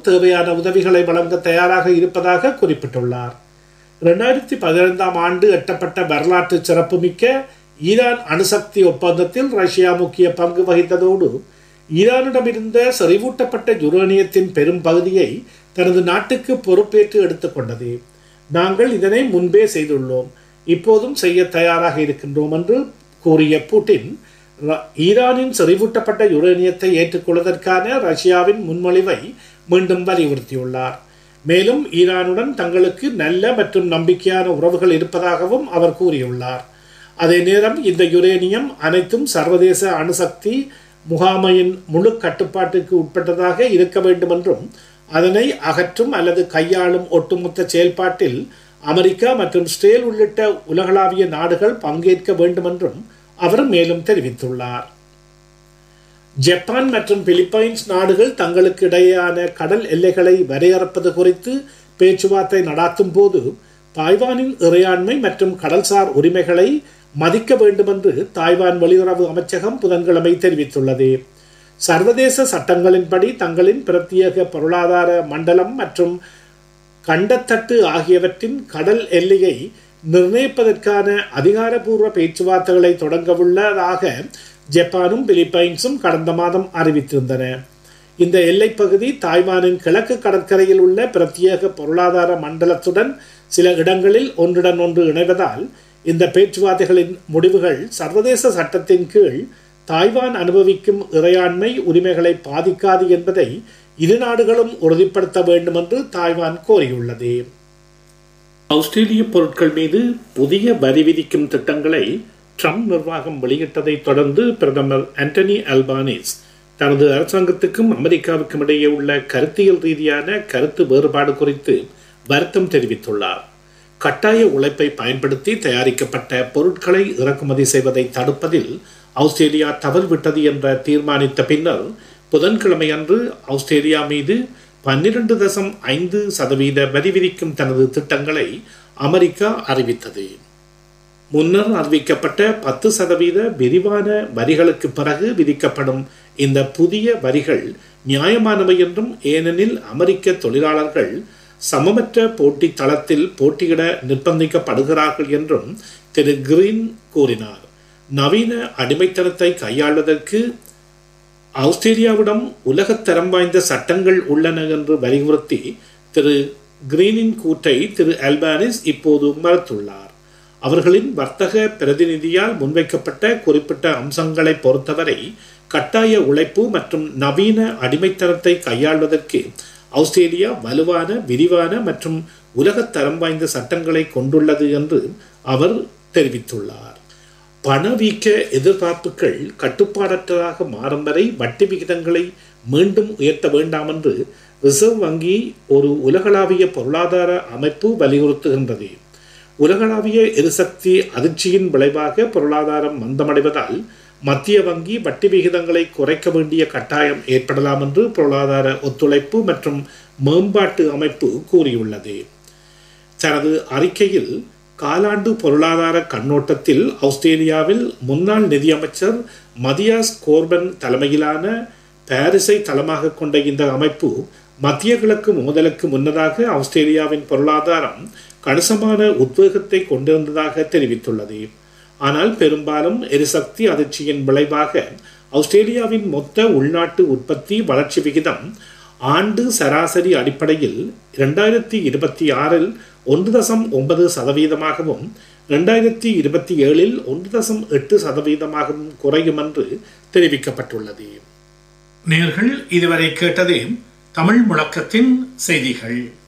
தேவையான உதவிகளை வழங்க தயாராக இருப்பதாக குறிப்பிட்டுள்ளார் இரண்டாயிரத்தி பதினைந்தாம் ஆண்டு எட்டப்பட்ட வரலாற்று சிறப்புமிக்க ஈரான் அணுசக்தி ஒப்பந்தத்தில் ரஷ்யா முக்கிய பங்கு வகித்ததோடு ஈரானிடமிருந்த செறிவூட்டப்பட்ட யுரேனியத்தின் பெரும் பகுதியை தனது நாட்டுக்கு பொறுப்பேற்று எடுத்துக்கொண்டது நாங்கள் இதனை முன்பே செய்துள்ளோம் இப்போதும் செய்ய தயாராக இருக்கின்றோம் என்று கூறிய புட்டின் ஈரானின் செறிவூட்டப்பட்ட யுரேனியத்தை ஏற்றுக்கொள்வதற்கான ரஷ்யாவின் முன்மொழிவை மீண்டும் வலியுறுத்தியுள்ளார் மேலும் ஈரானுடன் தங்களுக்கு நல்ல மற்றும் நம்பிக்கையான உறவுகள் இருப்பதாகவும் அவர் கூறியுள்ளார் அதே நேரம் இந்த யுரேனியம் அனைத்தும் சர்வதேச அணுசக்தி முகாமையின் முழு கட்டுப்பாட்டுக்கு உட்பட்டதாக இருக்க வேண்டும் என்றும் அதனை அகற்றும் அல்லது கையாளும் ஒட்டுமொத்த செயல்பாட்டில் அமெரிக்கா மற்றும் ஸ்டேல் உள்ளிட்ட உலகளாவிய நாடுகள் பங்கேற்க வேண்டும் என்றும் அவர் மேலும் தெரிவித்துள்ளார் ஜப்பான் மற்றும் பிலிப்பைன்ஸ் நாடுகள் தங்களுக்கு இடையேயான கடல் எல்லைகளை வரையறுப்பது குறித்து பேச்சுவார்த்தை நடாத்தும் போது தாய்வானின் இறையாண்மை மற்றும் கடல்சார் உரிமைகளை மதிக்க வேண்டும் என்று தாய்வான் வெளியுறவு அமைச்சகம் புதன்கிழமை தெரிவித்துள்ளது சர்வதேச சட்டங்களின்படி தங்களின் பிரத்யேக பொருளாதார மண்டலம் மற்றும் கண்டத்தட்டு ஆகியவற்றின் கடல் எல்லையை நிர்ணயிப்பதற்கான அதிகாரப்பூர்வ பேச்சுவார்த்தைகளை தொடங்கவுள்ளதாக ஜப்பானும் பிலிப்பைன்ஸும் கடந்த மாதம் அறிவித்திருந்தன இந்த எல்லைப்பகுதி தாய்வானின் கிழக்கு கடற்கரையில் உள்ள பிரத்யேக பொருளாதார மண்டலத்துடன் சில இடங்களில் ஒன்றுடன் ஒன்று இணைவதால் இந்த பேச்சுவார்த்தைகளின் முடிவுகள் சர்வதேச சட்டத்தின் கீழ் தாய்வான் அனுபவிக்கும் இறையாண்மை உரிமைகளை பாதிக்காது என்பதை இரு நாடுகளும் உறுதிப்படுத்த வேண்டும் என்று தாய்வான் கோரியுள்ளது ஆஸ்திரேலிய பொருட்கள் மீது புதிய வரி விதிக்கும் திட்டங்களை ட்ரம்ப் நிர்வாகம் வெளியிட்டதை தொடர்ந்து பிரதமர் ஆண்டனி அல்பானிஸ் தனது அரசாங்கத்துக்கும் அமெரிக்காவுக்கும் இடையே உள்ள கருத்தியல் ரீதியான கருத்து வேறுபாடு குறித்து வருத்தம் தெரிவித்துள்ளார் கட்டாய உழைப்பை பயன்படுத்தி தயாரிக்கப்பட்ட பொருட்களை இறக்குமதி செய்வதை தடுப்பதில் ஆஸ்திரேலியா தவறுவிட்டது என்ற தீர்மானித்த பின்னர் புதன்கிழமை அன்று ஆஸ்திரேலியா மீது பன்னிரண்டு தசம் ஐந்து சதவீத வரி விதிக்கும் தனது திட்டங்களை அமெரிக்கா அறிவித்தது முன்னர் அறிவிக்கப்பட்ட பத்து சதவீத விரிவான வரிகளுக்கு பிறகு விதிக்கப்படும் இந்த புதிய வரிகள் நியாயமானவை என்றும் ஏனெனில் அமெரிக்க தொழிலாளர்கள் சமமற்ற போட்டி தளத்தில் போட்டியிட நிர்பந்திக்கப்படுகிறார்கள் என்றும் திரு கிரீன் கூறினார் நவீன அடிமைத்தனத்தை கையாள்வதற்கு ஆஸ்திரேலியாவிடம் உலகத்தரம் வாய்ந்த சட்டங்கள் உள்ளன என்று வலியுறுத்தி திரு கிரீனின் கூற்றை திரு அல்பானிஸ் இப்போது மறுத்துள்ளார் அவர்களின் வர்த்தக பிரதிநிதியால் முன்வைக்கப்பட்ட குறிப்பிட்ட அம்சங்களை பொறுத்தவரை கட்டாய உழைப்பு மற்றும் நவீன அடிமைத்தனத்தை கையாள்வதற்கு ஆஸ்திரேலியா வலுவான விரிவான மற்றும் உலகத்தரம் வாய்ந்த சட்டங்களை கொண்டுள்ளது என்று அவர் தெரிவித்துள்ளார் பணவீக்க எதிர்பார்ப்புகள் கட்டுப்பாடற்றதாக மாறும் வரை வட்டி விகிதங்களை மீண்டும் உயர்த்த வேண்டாம் என்று ரிசர்வ் வங்கி ஒரு உலகளாவிய பொருளாதார அமைப்பு வலியுறுத்துகின்றது உலகளாவிய எரிசக்தி அதிர்ச்சியின் விளைவாக பொருளாதாரம் மந்தமடைவதால் மத்திய வங்கி வட்டி விகிதங்களை குறைக்க வேண்டிய கட்டாயம் ஏற்படலாம் என்று பொருளாதார ஒத்துழைப்பு மற்றும் மேம்பாட்டு அமைப்பு கூறியுள்ளது தனது அறிக்கையில் காலாண்டு பொருளாதார கண்ணோட்டத்தில் ஆஸ்திரேலியாவில் முன்னாள் நிதியமைச்சர் மதியாஸ் கோர்பன் தலைமையிலான பாரிஸை தளமாக கொண்ட இந்த அமைப்பு மத்திய கிழக்கு மோதலுக்கு முன்னதாக ஆஸ்திரேலியாவின் பொருளாதாரம் கணிசமான உத்வேகத்தை கொண்டிருந்ததாக தெரிவித்துள்ளது ஆனால் பெரும்பாலும் எரிசக்தி அதிர்ச்சியின் விளைவாக ஆஸ்திரேலியாவின் மொத்த உள்நாட்டு உற்பத்தி வளர்ச்சி விகிதம் ஆண்டு சராசரி அடிப்படையில் இரண்டாயிரத்தி இருபத்தி ஆறில் ஒன்று தசம் ஒன்பது சதவீதமாகவும் இரண்டாயிரத்தி இருபத்தி ஏழில் ஒன்று தசம் எட்டு சதவீதமாகவும் குறையும் என்று தெரிவிக்கப்பட்டுள்ளது நேர்கள் இதுவரை கேட்டதே தமிழ் முழக்கத்தின் செய்திகள்